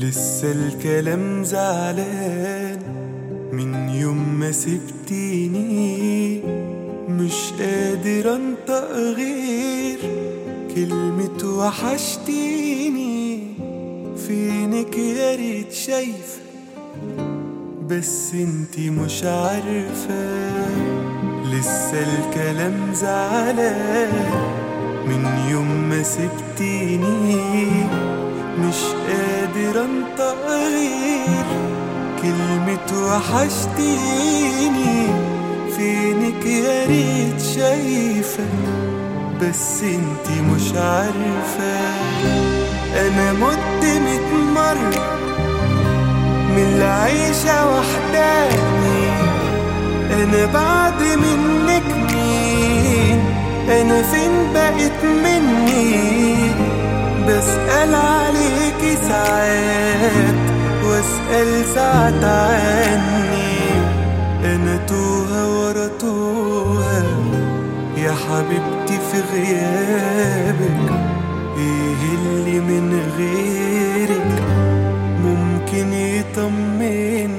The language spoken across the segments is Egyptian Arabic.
لسه الكلام زعلان من يوم ما سبتيني مش قادر انطق غير كلمة وحشتيني فينك يا ريت شايفة بس انتي مش عارفة لسه الكلام زعلان من يوم ما سبتيني مش قادر انطق غير كلمة وحشتيني فينك يا ريت شايفة بس انتي مش عارفة انا مت ميت مرة من العيشة وحداني انا بعد منك مين انا فين بقيت مني بسأل عليكي ساعات واسأل ساعات عني انا توها ورا توها يا حبيبتي في غيابك ايه اللي من غيرك ممكن يطمني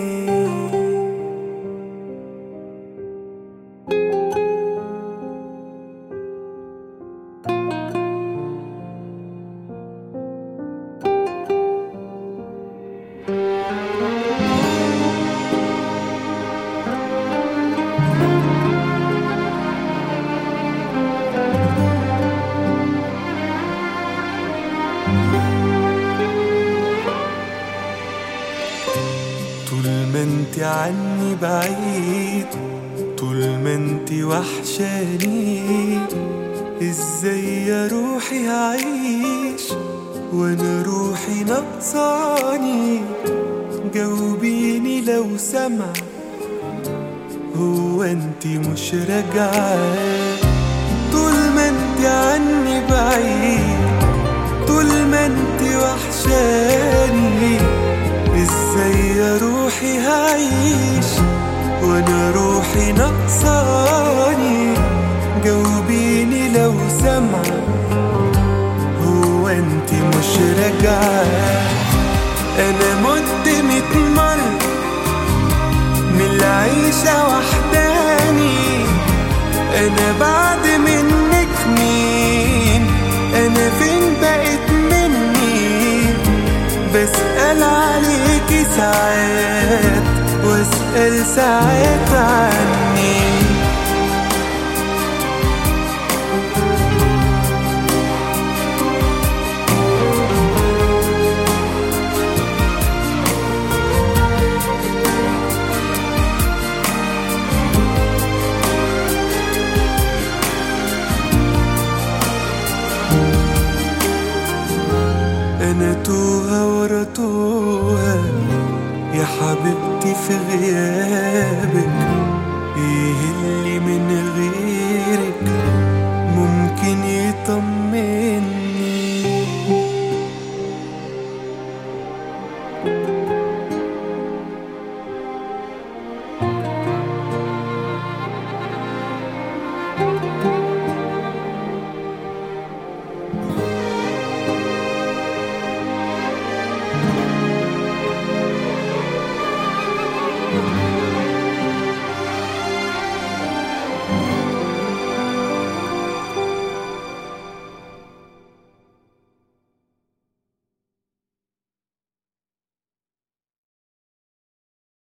طول ما انت عني بعيد طول ما انت وحشاني ازاي يا روحي هعيش وانا روحي نقصاني جاوبيني لو سمع هو انت مش راجعه طول ما انت عني بعيد طول ما انت وحشاني ازاي يا روحي هعيش وانا روحي نقصاني جاوبيني لو سمع هو انت مش راجعه انا مت ميت مرة من العيشة وحداني انا بعد منك مين انا فين بقيت مني بسأل عليكي ساعات واسأل ساعات عني انا توها ورا توها يا حبيبتي في غيابك ايه اللي من غيرك ممكن يطمني